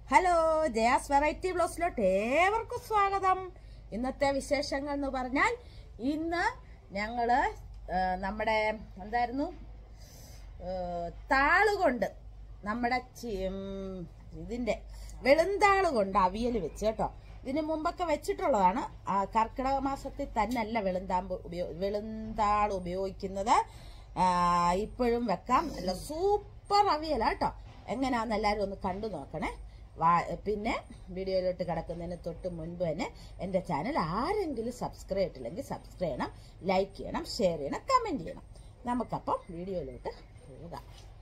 Hello Jaya's variety ബ്ലോസിലോട്ട് ഏവർക്കും സ്വാഗതം ഇന്നത്തെ വിശേഷങ്ങൾ എന്ന് പറഞ്ഞാൽ ഇന്ന് ഞങ്ങള് ആ, നമ്മുടെ എന്തായിരുന്നു ആ, താളുകൊണ്ട് നമ്മുടെ ചി- ഉം, ഇതിന്റെ വെളുന്താള് കൊണ്ട് അവിയൽ വെച്ച് കേട്ടോ ഇതിന് മുമ്പൊക്കെ വെച്ചിട്ടുള്ളതാണ് ആ, കർക്കിടക മാസത്തിൽ തന്നെയല്ല വെളുന്താമ്പ് ഉപയോ വെളുന്താൾ ഉപയോഗിക്കുന്നത് ആ, ഇപ്പോഴും വെക്കാം നല്ല സൂപ്പർ അവിയലാ കേട്ടോ എങ്ങനെയാന്ന് എല്ലാവരും ഒന്ന് കണ്ടു നോക്കണേ വാ- പിന്നെ വീഡിയോയിലോട്ട് കിടക്കുന്നതിന് തൊട്ട് മുൻപ് തന്നെ എൻ്റെ ചാനൽ ആരെങ്കിലും സബ്സ്ക്രൈബ് ചെയ്തിട്ടില്ലെങ്കിൽ സബ്സ്ക്രൈബ് ചെയ്യണം ലൈക്ക് ചെയ്യണം ഷെയർ ചെയ്യണം കമൻറ്റ് ചെയ്യണം നമുക്കപ്പം വീഡിയോയിലോട്ട് പോകാം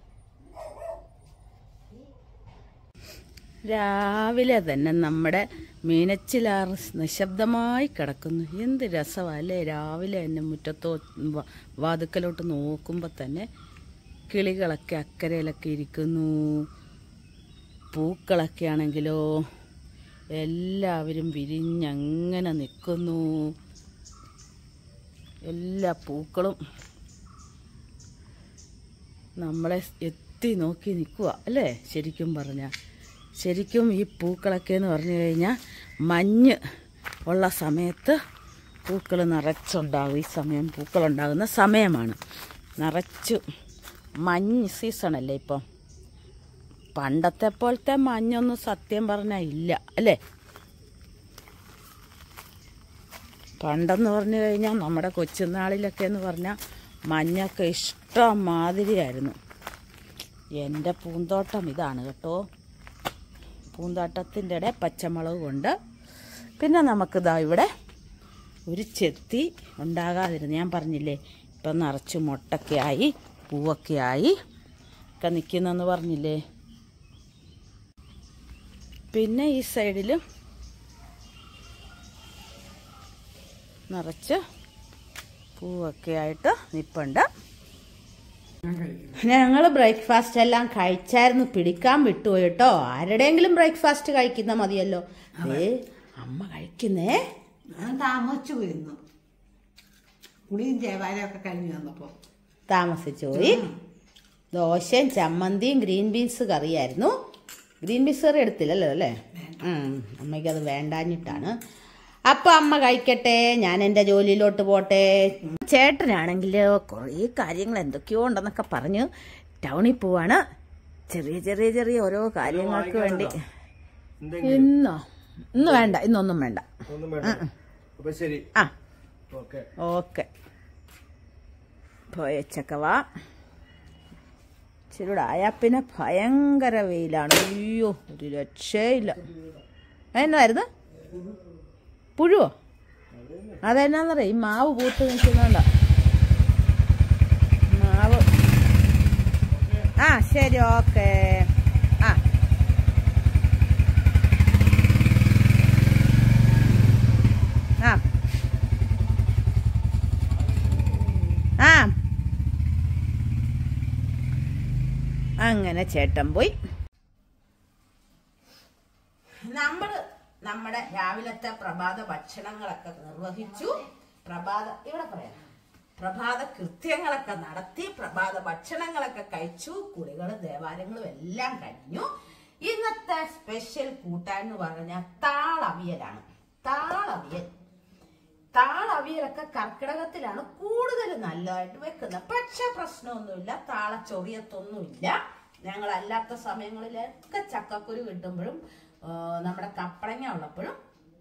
രാവിലെ തന്നെ നമ്മുടെ മീനച്ചിലാർ നിശബ്ദമായി കിടക്കുന്നു എന്ത് രസമല്ലേ രാവിലെ തന്നെ മുറ്റത്തോ വ- വാതുക്കലോട്ട് നോക്കുമ്പോൾ തന്നെ കിളികളൊക്കെ അക്കരയിലൊക്കെ ഇരിക്കുന്നു പൂക്കളൊക്കെ ആണെങ്കിലോ എല്ലാവരും വിരിഞ്ഞങ്ങനെ നിൽക്കുന്നു എല്ലാ പൂക്കളും നമ്മളെ എത്തി നോക്കി നിൽക്കുക അല്ലേ ശരിക്കും പറഞ്ഞാൽ ശരിക്കും ഈ പൂക്കളൊക്കെ എന്ന് പറഞ്ഞു കഴിഞ്ഞാൽ മഞ്ഞ് ഉള്ള സമയത്ത് പൂക്കൾ നിറച്ചുണ്ടാകും ഈ സമയം പൂക്കളുണ്ടാകുന്ന സമയമാണ് നിറച്ചു മഞ്ഞ് സീസണല്ലേ ഇപ്പം പണ്ടത്തെ പോലത്തെ മഞ്ഞൊന്നും സത്യം പറഞ്ഞാൽ ഇല്ല അല്ലേ പണ്ടെന്ന് പറഞ്ഞു കഴിഞ്ഞാൽ നമ്മുടെ കൊച്ചുനാളിലൊക്കെ എന്ന് പറഞ്ഞാൽ മഞ്ഞൊക്കെ ഇഷ്ടം മാതിരിയായിരുന്നു എൻ്റെ പൂന്തോട്ടം ഇതാണ് കേട്ടോ പൂന്തോട്ടത്തിൻ്റെ ഇടെ പച്ചമുളക് കൊണ്ട് പിന്നെ നമുക്കിതാ ഇവിടെ ഒരു ചെത്തി ഉണ്ടാകാതിരുന്നു ഞാൻ പറഞ്ഞില്ലേ ഇപ്പം നിറച്ച് മുട്ടൊക്കെ ആയി പൂവൊക്കെ ആയി ഒക്കെ നിൽക്കുന്നെന്ന് പറഞ്ഞില്ലേ പിന്നെ ഈ സൈഡിലും നിറച്ച് പൂവൊക്കെ ആയിട്ട് നിപ്പുണ്ട് ഞങ്ങൾ ബ്രേക്ക്ഫാസ്റ്റ് എല്ലാം കഴിച്ചായിരുന്നു പിടിക്കാൻ വിട്ടുപോയി കേട്ടോ ആരുടെയെങ്കിലും ബ്രേക്ക്ഫാസ്റ്റ് കഴിക്കുന്ന മതിയല്ലോ ഏ അമ്മ കഴിക്കുന്നേ ഞാൻ താമസിച്ചു പോയിരുന്നു കുളിയും ചേവാലും ഒക്കെ കഴിഞ്ഞു വന്നപ്പോ താമസിച്ചു പോയി ദോശയും ചമ്മന്തിയും ഗ്രീൻ ബീൻസ് കറിയായിരുന്നു ഗ്രീൻ ബീൻസ് കറി എടുത്തില്ലല്ലോ അല്ലേ ഉം, അമ്മയ്ക്ക് അത് വേണ്ടാഞ്ഞിട്ടാണ് അപ്പൊ അമ്മ കഴിക്കട്ടെ ഞാൻ എൻ്റെ ജോലിയിലോട്ട് പോട്ടെ ചേട്ടനാണെങ്കിൽ കുറേ കാര്യങ്ങൾ എന്തൊക്കെയോ ഉണ്ടെന്നൊക്കെ പറഞ്ഞ് ടൗണിൽ പോവാണ് ചെറിയ ചെറിയ ചെറിയ ഓരോ കാര്യങ്ങൾക്ക് വേണ്ടി ഇന്നോ ഇന്ന് വേണ്ട ഇന്നൊന്നും വേണ്ട ഒന്നും വേണ്ട അപ്പൊ ശരി ആ ഓക്കെ ഓക്കെ പോയച്ചക്കവാ ഇച്ചിരൂടെ പിന്നെ ഭയങ്കര വെയിലാണ് അയ്യോ ഒരു രക്ഷയില്ല എന്നായിരുന്നു പുഴുവോ അതെന്നാന്നറിയാം ഈ മാവ് പൂത്ത് നിൽക്കുന്നുണ്ട മാവ് ആ ശരി ഓക്കെ ആ ആ ആ അങ്ങനെ ചേട്ടൻ പോയി നമ്മള് നമ്മുടെ രാവിലത്തെ പ്രഭാത ഭക്ഷണങ്ങളൊക്കെ നിർവഹിച്ചു പ്രഭാത ഇവിടെ പറയാം പ്രഭാത കൃത്യങ്ങളൊക്കെ നടത്തി പ്രഭാത ഭക്ഷണങ്ങളൊക്കെ കഴിച്ചു കുളികളും ദേവാലയങ്ങളും എല്ലാം കഴിഞ്ഞു ഇന്നത്തെ സ്പെഷ്യൽ കൂട്ടാൻ എന്ന് പറഞ്ഞാൽ താളവിയലാണ് താളവിയൽ താളവിയലൊക്കെ കർക്കിടകത്തിലാണ് കൂടുതൽ നല്ലതായിട്ട് വെക്കുന്നത് പക്ഷെ പ്രശ്നമൊന്നുമില്ല താള ചൊറിയത്തൊന്നുമില്ല ഞങ്ങൾ അല്ലാത്ത സമയങ്ങളിലൊക്കെ ചക്കക്കുരു കിട്ടുമ്പോഴും ആ, നമ്മുടെ കപ്പളങ്ങ ഉള്ളപ്പോഴും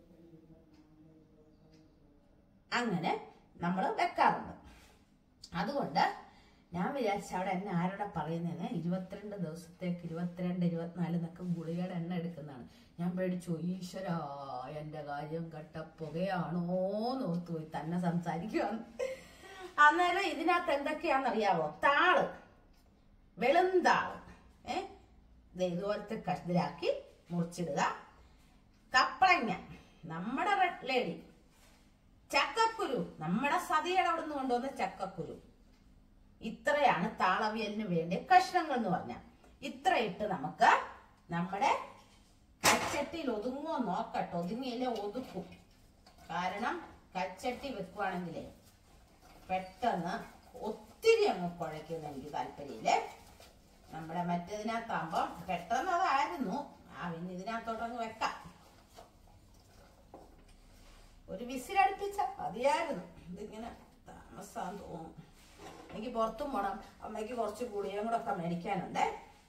അങ്ങനെ നമ്മൾ വെക്കാറുണ്ട് അതുകൊണ്ട് ഞാൻ വിചാരിച്ച അവിടെ എന്നെ ആരോടെ പറയുന്നതിന് ഇരുപത്തിരണ്ട് ദിവസത്തേക്ക് ഇരുപത്തിരണ്ട് ഇരുപത്തിനാല് എന്നൊക്കെ ഗുളികയുടെ എണ്ണ എടുക്കുന്നതാണ് ഞാൻ പേടിച്ചു ഈശ്വര എന്റെ കാര്യം കെട്ട പുകയാണോ ഓർത്ത് പോയി തന്നെ സംസാരിക്കുവാന്ന് അന്നേരം ഇതിനകത്ത് എന്തൊക്കെയാണെന്നറിയാവോ താള് വെളുന്താള് ഏ ദേ ഇതുപോലത്തെ കഷ്തിലാക്കി മുറിച്ചിടുക കപ്പളങ്ങ നമ്മുടെ റെഡ് ലേഡി ചക്കക്കുരു നമ്മുടെ സതിയുടെ അവിടെ നിന്ന് കൊണ്ടുവന്ന ചക്കക്കുരു ഇത്രയാണ് താളവിയലിന് വേണ്ടിയ കഷ്ണങ്ങൾ എന്ന് പറഞ്ഞാൽ ഇത്ര ഇട്ട് നമുക്ക് നമ്മുടെ കച്ചട്ടിയിൽ ഒതുങ്ങുമോ നോക്കട്ടെ ഒതുങ്ങിയില്ലേ ഒതുക്കും കാരണം കച്ചട്ടി വെക്കുവാണെങ്കിലേ പെട്ടെന്ന് ഒത്തിരി അങ്ങ് കുഴയ്ക്കുന്ന എനിക്ക് താല്പര്യമില്ലേ നമ്മുടെ മറ്റേതിനകത്താകുമ്പോൾ പെട്ടെന്ന് അതായിരുന്നു ആ പിന്നെ ഇതിനകത്ത് മതിയായിരുന്നു ഇതിങ്ങനെ താമസാന്ന് തോന്നും എനിക്ക് പുറത്തും പോണം അമ്മയ്ക്ക് കുറച്ച് ഗുളികയും കൂടെ ഒക്കെ മേടിക്കാനുണ്ടേ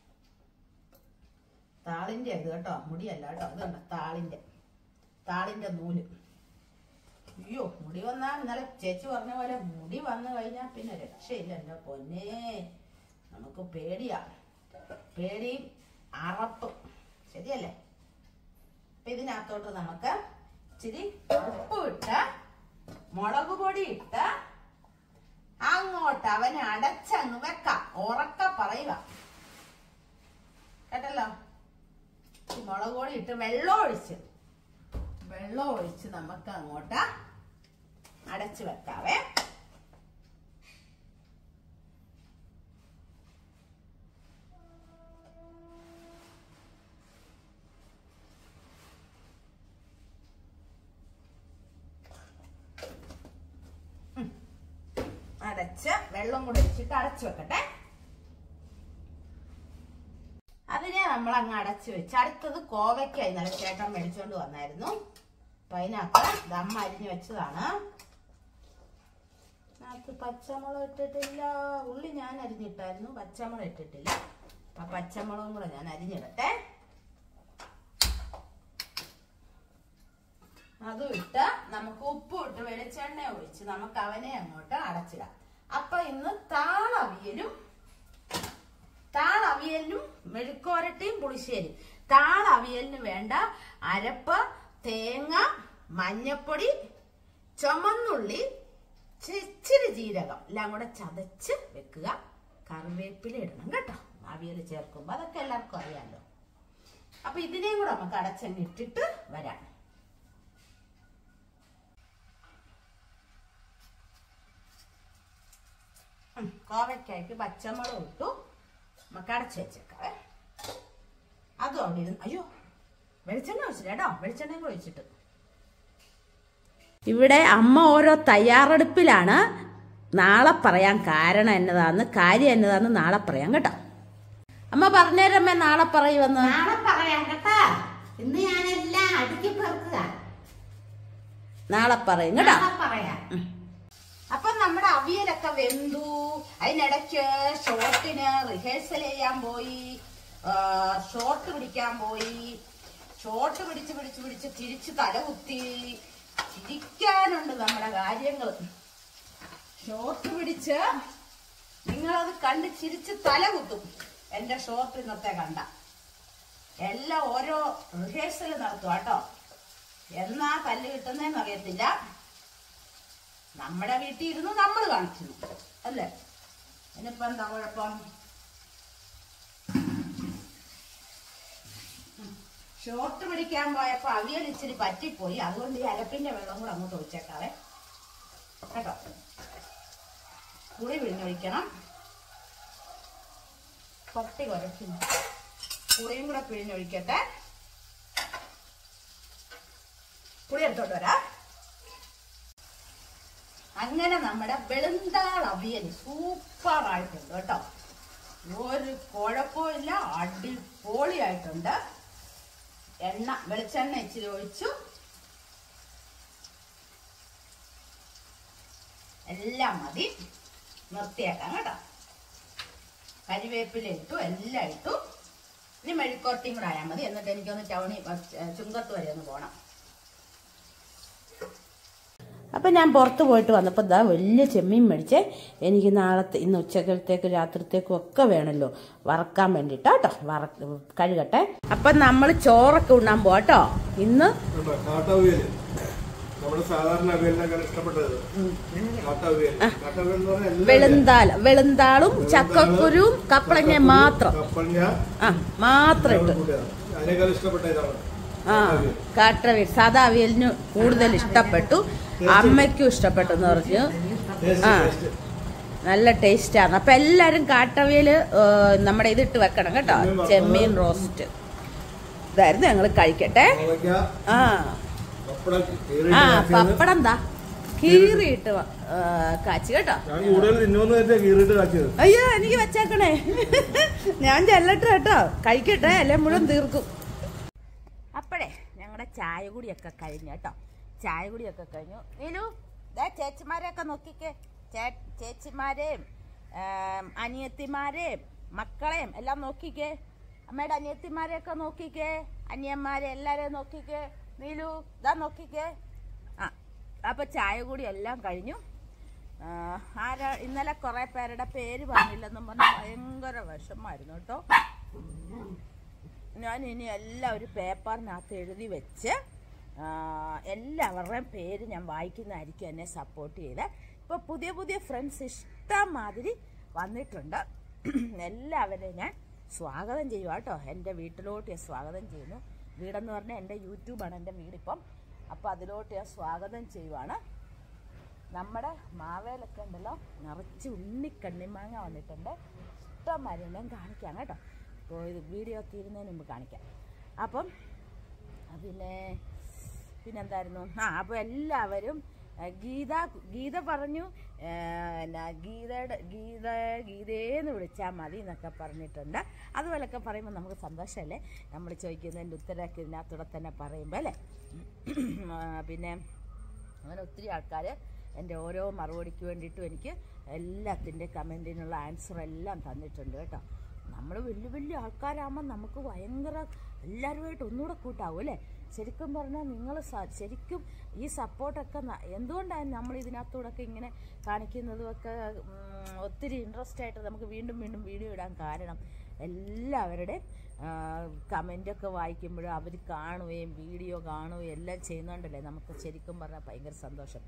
താളിന്റെ ഇത് കേട്ടോ മുടിയല്ല കേട്ടോ ഇത് കണ്ടോ താളിന്റെ താളിന്റെ നൂല് അയ്യോ മുടി വന്നാ ഇന്നലെ ചേച്ചി പറഞ്ഞ പോലെ മുടി വന്നു കഴിഞ്ഞാൽ പിന്നെ രക്ഷയില്ല എൻ്റെ പൊന്നേ നമുക്ക് പേടിയാ പേടിയും അറപ്പും ശരിയല്ലേ അപ്പൊ ഇതിനകത്തോട്ട് നമുക്ക് ഇച്ചിരി ഉപ്പ് ഇട്ട് മുളക് പൊടി ഇട്ട് അങ്ങോട്ട് അവനെ അടച്ചങ്ങ് വെക്കാം ഉറക്ക പറയുക കേട്ടല്ലോ ഈ മുളക് പൊടി ഇട്ട് വെള്ളം ഒഴിച്ച് വെള്ളം ഒഴിച്ച് നമുക്ക് അങ്ങോട്ട് അടച്ചു വെക്കാവേ ഉം. അടച്ച് വെള്ളം കൂടെ ഒഴിച്ചിട്ട് അടച്ചു വെക്കട്ടെ അതിനെ നമ്മൾ അങ്ങ് അടച്ചു വെച്ച് അടുത്തത് കോവയ്ക്കായി നല്ല ചേട്ടൻ മേടിച്ചോണ്ട് വന്നായിരുന്നു അപ്പൊ അതിനകത്ത് ദമ്മ അരിഞ്ഞു വെച്ചതാണ് അതിനകത്ത് പച്ചമുളക് ഇട്ടിട്ടില്ല ഉള്ളി ഞാൻ അരിഞ്ഞിട്ടായിരുന്നു പച്ചമുളക് ഇട്ടിട്ടില്ല അപ്പൊ പച്ചമുളകും കൂടെ ഞാൻ അരിഞ്ഞിടട്ടെ അതും ഇട്ട് നമുക്ക് ഉപ്പും ഇട്ട് വെളിച്ചെണ്ണ ഒഴിച്ച് നമുക്ക് അവനെ അങ്ങോട്ട് അടച്ചിടാം അപ്പൊ ഇന്ന് താളവിയലും താളവിയലിനും മെഴുക്കോരട്ടിയും പുളിശ്ശേരി താളവിയലിന് വേണ്ട അരപ്പ് തേങ്ങ മഞ്ഞപ്പൊടി ചുമന്നുള്ളി ചി- ഇച്ചിരി ജീരകം എല്ലാം കൂടെ ചതച്ച് വെക്കുക കറിവേപ്പില ഇടണം കേട്ടോ അവിയൽ ചേർക്കുമ്പോൾ അതൊക്കെ എല്ലാവർക്കും അറിയാമല്ലോ അപ്പൊ ഇതിനെയും കൂടെ നമുക്ക് അടച്ചങ്ങ് ഇട്ടിട്ട് വരാം ഉം, കോവയ്ക്കായിട്ട് പച്ചമുളക് ഇട്ടു നമുക്ക് അടച്ചു വെച്ചേക്കാവേ അതും അവിടെ ഇരുന്ന് അയ്യോ വെളിച്ചെണ്ണ ഒഴിച്ചില്ല കേട്ടോ വെളിച്ചെണ്ണയും കൂടെ ഒഴിച്ചിട്ട് ഇവിടെ അമ്മ ഓരോ തയ്യാറെടുപ്പിലാണ് നാളെ പറയാൻ കാരണം എന്നതാന്ന് കാര്യം എന്നതാന്ന് നാളെ പറയാം കേട്ടോ അമ്മ പറഞ്ഞേരമ്മേ നാളെ പറയുമെന്ന് നാളെ പറയാം കേട്ടാ ഇന്ന് ഞാനെല്ലാം അടുക്കി പെറുക്കുക നാളെ പറയും കേട്ടോ നാളെ പറയാം അപ്പൊ നമ്മുടെ അവിയലൊക്കെ വെന്തു അതിനിടയ്ക്ക് ഷോർട്ടിന് റിഹേഴ്സൽ ചെയ്യാൻ പോയി ഷോർട്ട് പിടിക്കാൻ പോയി ഷോർട്ട് പിടിച്ച് പിടിച്ച് പിടിച്ച് തിരിച്ച് തലകുത്തി ചിരിക്കാനുണ്ട് നമ്മുടെ കാര്യങ്ങൾ ഷോർട്ട് പിടിച്ച് നിങ്ങളത് കണ്ട് ചിരിച്ച് തലകുത്തും എന്റെ ഷോർട്ട് ഇന്നത്തെ കണ്ട എല്ലാം ഓരോ റിഹേഴ്സൽ നടത്തും കേട്ടോ എന്നാ തല്ല് കിട്ടുന്നതെന്ന് അറിയത്തില്ല നമ്മുടെ വീട്ടിൽ ഇരുന്ന് നമ്മൾ കാണിക്കുന്നു അല്ലേ ഇനിയിപ്പോ എന്താ കുഴപ്പം ഉം. ഷോർട്ട് പിടിക്കാൻ പോയപ്പോ അവിയൽ ഇച്ചിരി പറ്റിപ്പോയി അതുകൊണ്ട് ഈ അരപ്പിന്റെ വെള്ളം കൂടെ അങ്ങോട്ട് ഒഴിച്ചേക്കാവേ കേട്ടോ പുളി പിഴിഞ്ഞൊഴിക്കണം പട്ടി കുരയ്ക്കുന്നു പുളിയും കൂടെ പിഴിഞ്ഞൊഴിക്കട്ടെ പുളി എടുത്തോട്ട് വരാം അങ്ങനെ നമ്മുടെ വെളുന്താൾ അവിയൽ സൂപ്പർ ആയിട്ടുണ്ട് കേട്ടോ ഒരു കുഴപ്പമില്ല അടിപൊളിയായിട്ടുണ്ട് എണ്ണ വെളിച്ചെണ്ണ ഇച്ചിരി ഒഴിച്ചു എല്ലാം മതി നിർത്തിയേക്കാം കേട്ടോ കരിവേപ്പില ഇട്ടു എല്ലാം ഇട്ടു ഇനി മെഴുക്കോട്ടിയും കൂടെ ആയാൽ മതി എന്നിട്ട് എനിക്കൊന്ന് ടൗണിൽ ചുങ്കത്ത് വരെ ഒന്ന് പോകണം അപ്പം ഞാൻ പുറത്ത് പോയിട്ട് വന്നപ്പോൾ ഇതാ വലിയ ചെമ്മീൻ മേടിച്ചേ എനിക്ക് നാളത്തെ ഇന്ന് ഉച്ചക്കലത്തേക്ക് രാത്രിത്തേക്കും ഒക്കെ വേണമല്ലോ വറക്കാൻ വേണ്ടിയിട്ടാ കേട്ടോ വറ കഴുകട്ടെ അപ്പം നമ്മൾ ചോറൊക്കെ ഉണ്ണാൻ പോട്ടോ ഇന്ന് കാട്ടവിയല് നമ്മുടെ സാധാരണ അവിയലിനൊക്കെ ഇഷ്ടപ്പെട്ടത് കാട്ടവിയൽ കാട്ടവിയൽ എന്ന് പറഞ്ഞാൽ എല്ലാം വെളുന്താൽ വെളുന്താളും ചക്കക്കുരുവും കപ്പളങ്ങ മാത്രം കപ്പളങ്ങ ആ മാത്രം ഇട്ട് കൂട്ടിയതാണ്. അതിനേക്കാൾ ഇഷ്ടപ്പെട്ട ഇതാണ് ആ കാട്ടവി സാധാ അവിയലിന് കൂടുതൽ ഇഷ്ടപ്പെട്ടു അമ്മയ്ക്കും ഇഷ്ടപ്പെട്ടു എന്ന് പറഞ്ഞു ടേസ്റ്റ് ആ. ടേസ്റ്റ് നല്ല ടേസ്റ്റാണ് അപ്പൊ എല്ലാരും കാട്ടവിയല് ഏ, നമ്മുടെ ഇതിട്ട് വെക്കണം കേട്ടോ ചെമ്മീൻ റോസ്റ്റ് ഇതായിരുന്നു ഞങ്ങൾ കഴിക്കട്ടെ കോവയ്ക്ക ആ പപ്പടം ആ കീറിയിട്ട് കാച്ചിയത്. പപ്പടം എന്താ കീറിയിട്ട് വ- ഏ, കാച്ചി കേട്ടോ ഞാൻ കൂടുതൽ തിന്നുമെന്ന് വെച്ചാൽ കീറിയിട്ട് കാച്ചിയത് അയ്യോ എനിക്ക് വെച്ചേക്കണേ ഞാൻ ചെല്ലട്ടെ കേട്ടോ കഴിക്കട്ടെ അല്ലെ മുഴുവൻ തീർക്കും അപ്പോഴേ ഞങ്ങളുടെ ചായ കുടിയൊക്കെ കഴിഞ്ഞു കേട്ടോ ചായ കുടിയൊക്കെ കഴിഞ്ഞു നീലു ദേ ചേച്ചിമാരെയൊക്കെ നോക്കിക്കേ ചേ- ചേച്ചിമാരെയും ഏം, അനിയത്തിമാരെയും മക്കളെയും എല്ലാം നോക്കിക്കേ അമ്മയുടെ അനിയത്തിമാരെയൊക്കെ നോക്കിക്കേ അനിയന്മാരെ എല്ലാരെയും നോക്കിക്കേ നീലു ഇതാ നോക്കിക്കേ ആ അപ്പൊ ചായ കൂടി എല്ലാം കഴിഞ്ഞു ആ, ആരാ ഇന്നലെ കുറെ പേരുടെ പേര് പറഞ്ഞില്ലെന്നും പറഞ്ഞ് ഭയങ്കര വിഷമായിരുന്നു കേട്ടോ ഞാൻ ഇനി എല്ലാം ഒരു പേപ്പറിനകത്ത് എഴുതി വെച്ച് ആ, എല്ലാവരുടെയും പേര് ഞാൻ വായിക്കുന്നതായിരിക്കും എന്നെ സപ്പോർട്ട് ചെയ്ത് ഇപ്പോൾ പുതിയ പുതിയ ഫ്രണ്ട്സ് ഇഷ്ടംമാതിരി വന്നിട്ടുണ്ട് എല്ലാവരെയും ഞാൻ സ്വാഗതം ചെയ്യുക കേട്ടോ എൻ്റെ വീട്ടിലോട്ട് ഞാൻ സ്വാഗതം ചെയ്യുന്നു വീടെന്ന് പറഞ്ഞാൽ എൻ്റെ യൂട്യൂബാണ് എൻ്റെ വീടിപ്പം അപ്പോൾ അതിലോട്ട് ഞാൻ സ്വാഗതം ചെയ്യുവാണ് നമ്മുടെ മാവേലൊക്കെ ഉണ്ടല്ലോ നിറച്ച് ഉണ്ണിക്കണ്ണിമാങ്ങ വന്നിട്ടുണ്ട് ഇഷ്ടം മരുന്നും കാണിക്കാം കേട്ടോ അപ്പോൾ ഇത് വീഡിയോ തീരുന്നതിന് മുമ്പ് കാണിക്കാം അപ്പം ആ, പിന്നെ പിന്നെന്തായിരുന്നു ആ അപ്പോൾ എല്ലാവരും ആ, ഗീത ഗീത പറഞ്ഞു ആ, എന്നാ ഗീതയുടെ ഗീത ഗീതേന്ന് വിളിച്ചാൽ മതി എന്നൊക്കെ പറഞ്ഞിട്ടുണ്ട് അതുപോലൊക്കെ പറയുമ്പോൾ നമുക്ക് സന്തോഷമല്ലേ നമ്മൾ ചോദിക്കുന്നതിൻ്റെ ഉത്തരമൊക്കെ ഇതിനകത്തൂടെ തന്നെ പറയുമ്പോൾ അല്ലേ ആ, പിന്നെ അങ്ങനെ ഒത്തിരി ആൾക്കാർ എൻ്റെ ഓരോ മറുപടിക്ക് വേണ്ടിയിട്ടും എനിക്ക് എല്ലാത്തിൻ്റെ കമൻറ്റിനുള്ള ആൻസർ എല്ലാം തന്നിട്ടുണ്ട് കേട്ടോ നമ്മൾ വലിയ വലിയ ആൾക്കാരാകുമ്പോൾ നമുക്ക് ഭയങ്കര എല്ലാവരുമായിട്ട് ഒന്നുകൂടെ കൂട്ടാവും അല്ലേ ശരിക്കും പറഞ്ഞാൽ നിങ്ങൾ ശരിക്കും ഈ സപ്പോർട്ടൊക്കെ എന്തുകൊണ്ടാണ് നമ്മൾ ഇതിനകത്തൂടെയൊക്കെ ഇങ്ങനെ കാണിക്കുന്നതും ഒക്കെ ഉം, ഒത്തിരി ഇൻട്രസ്റ്റ് ആയിട്ട് നമുക്ക് വീണ്ടും വീണ്ടും വീഡിയോ ഇടാൻ കാരണം എല്ലാവരുടെയും കമൻ്റൊക്കെ വായിക്കുമ്പോഴും അവർ കാണുകയും വീഡിയോ കാണുകയും എല്ലാം ചെയ്യുന്നുണ്ടല്ലേ നമുക്ക് ശരിക്കും പറഞ്ഞാൽ ഭയങ്കര സന്തോഷം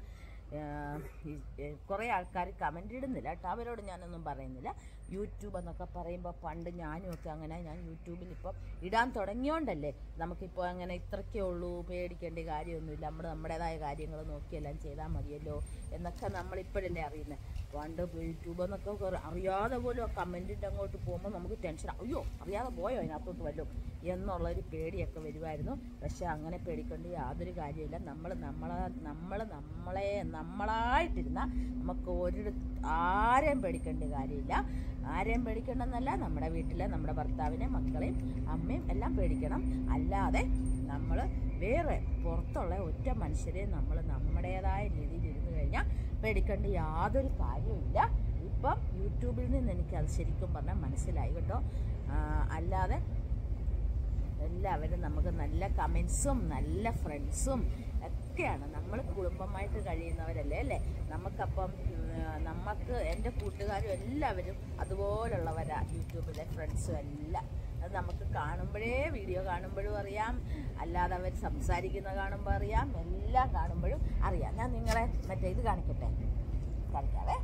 കുറേ ആൾക്കാർ കമൻ്റ് ഇടുന്നില്ല കേട്ടോ അവരോട് ഞാനൊന്നും പറയുന്നില്ല യൂട്യൂബ് എന്നൊക്കെ പറയുമ്പോൾ പണ്ട് ഞാനും ഒക്കെ അങ്ങനെ ഞാൻ യൂട്യൂബിൽ ഇപ്പം ഇടാൻ തുടങ്ങിയോണ്ടല്ലേ നമുക്കിപ്പോൾ അങ്ങനെ ഇത്രയ്ക്കേ ഉള്ളൂ പേടിക്കേണ്ട കാര്യമൊന്നുമില്ല നമ്മൾ നമ്മുടേതായ കാര്യങ്ങൾ നോക്കിയെല്ലാം ചെയ്താൽ മതിയല്ലോ എന്നൊക്കെ നമ്മളിപ്പോഴല്ലേ അറിയുന്നത് പണ്ട് യൂട്യൂബ് എന്നൊക്കെ കുറെ അറിയാതെ പോലും ആ കമൻറ്റിൻ്റെ അങ്ങോട്ട് പോകുമ്പോൾ നമുക്ക് ടെൻഷൻ അയ്യോ അറിയാതെ പോയോ അതിനകത്തോട്ട് വല്ലതും എന്നുള്ളൊരു പേടിയൊക്കെ വരുമായിരുന്നു പക്ഷെ അങ്ങനെ പേടിക്കേണ്ട യാതൊരു കാര്യമില്ല നമ്മൾ നമ്മളെ നമ്മൾ നമ്മളെ നമ്മളായിട്ടിരുന്ന നമുക്ക് ഒരു ആരെയും പേടിക്കേണ്ട കാര്യമില്ല ആരെയും പേടിക്കണമെന്നല്ല നമ്മുടെ വീട്ടിലെ നമ്മുടെ ഭർത്താവിനെ മക്കളെയും അമ്മയും എല്ലാം പേടിക്കണം അല്ലാതെ നമ്മൾ വേറെ പുറത്തുള്ള ഒറ്റ മനുഷ്യരെ നമ്മൾ നമ്മുടേതായ രീതിയിൽ ഇരുന്ന് കഴിഞ്ഞാൽ പേടിക്കേണ്ട യാതൊരു കാര്യമില്ല ഇപ്പം യൂട്യൂബിൽ നിന്ന് എനിക്കത് ശരിക്കും പറഞ്ഞാൽ മനസ്സിലായി കേട്ടോ ആ, അല്ലാതെ എല്ലാവരും നമുക്ക് നല്ല കമൻസും നല്ല ഫ്രണ്ട്സും ഒക്കെയാണ് നമ്മൾ കുടുംബമായിട്ട് കഴിയുന്നവരല്ലേ അല്ലേ നമുക്കപ്പം ഉം, നമുക്ക് എൻ്റെ കൂട്ടുകാരും എല്ലാവരും അതുപോലുള്ളവരാ യൂട്യൂബിലെ ഫ്രണ്ട്സും എല്ലാം അത് നമുക്ക് കാണുമ്പോഴേ വീഡിയോ കാണുമ്പോഴും അറിയാം അല്ലാതെ അവർ സംസാരിക്കുന്ന കാണുമ്പോൾ അറിയാം എല്ലാം കാണുമ്പോഴും അറിയാം ഞാൻ നിങ്ങളെ മറ്റേ ഇത് കാണിക്കട്ടെ കാണിക്കാവേ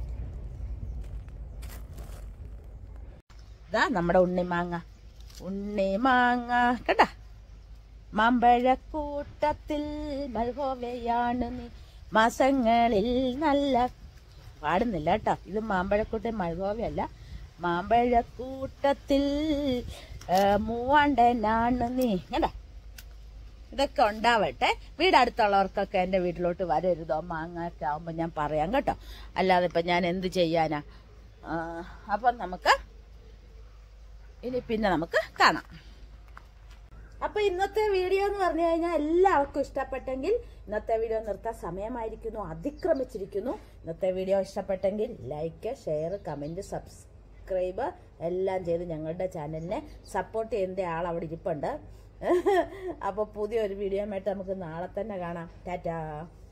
ഇതാ നമ്മുടെ ഉണ്ണിമാങ്ങ ഉണ്ണിമാങ്ങ കേട്ടാ മാമ്പഴക്കൂട്ടത്തിൽ മൽഹോവയാണ് നീ മാസങ്ങളിൽ നല്ല പാടുന്നില്ല കേട്ടോ ഇത് മാമ്പഴക്കൂട്ടം മൽഹോവയല്ല മാമ്പഴക്കൂട്ടത്തിൽ ആ, മൂവാണ്ടനാണ് നീ കേട്ടാ ഇതൊക്കെ ഉണ്ടാവട്ടെ വീടടുത്തുള്ളവർക്കൊക്കെ എൻ്റെ വീട്ടിലോട്ട് വരരുതോ മാങ്ങ ഒക്കെ ആവുമ്പോൾ ഞാൻ പറയാം കേട്ടോ അല്ലാതെ ഇപ്പം ഞാൻ എന്ത് ചെയ്യാനാ ആ, അപ്പം നമുക്ക് ഇനി പിന്നെ നമുക്ക് കാണാം അപ്പൊ ഇന്നത്തെ വീഡിയോ എന്ന് പറഞ്ഞു കഴിഞ്ഞാൽ എല്ലാവർക്കും ഇഷ്ടപ്പെട്ടെങ്കിൽ ഇന്നത്തെ വീഡിയോ നിർത്താൻ സമയമായിരിക്കുന്നു അതിക്രമിച്ചിരിക്കുന്നു ഇന്നത്തെ വീഡിയോ ഇഷ്ടപ്പെട്ടെങ്കിൽ ലൈക്ക് ഷെയർ കമന്റ് സബ്സ്ക്രൈബ് എല്ലാം ചെയ്ത് ഞങ്ങളുടെ ചാനലിനെ സപ്പോർട്ട് ചെയ്യുന്ന ആൾ അവിടെ ഇരിപ്പുണ്ട് അപ്പോൾ പുതിയൊരു വീഡിയോ ആയിട്ട് നമുക്ക് നാളെ തന്നെ കാണാം ടാറ്റാ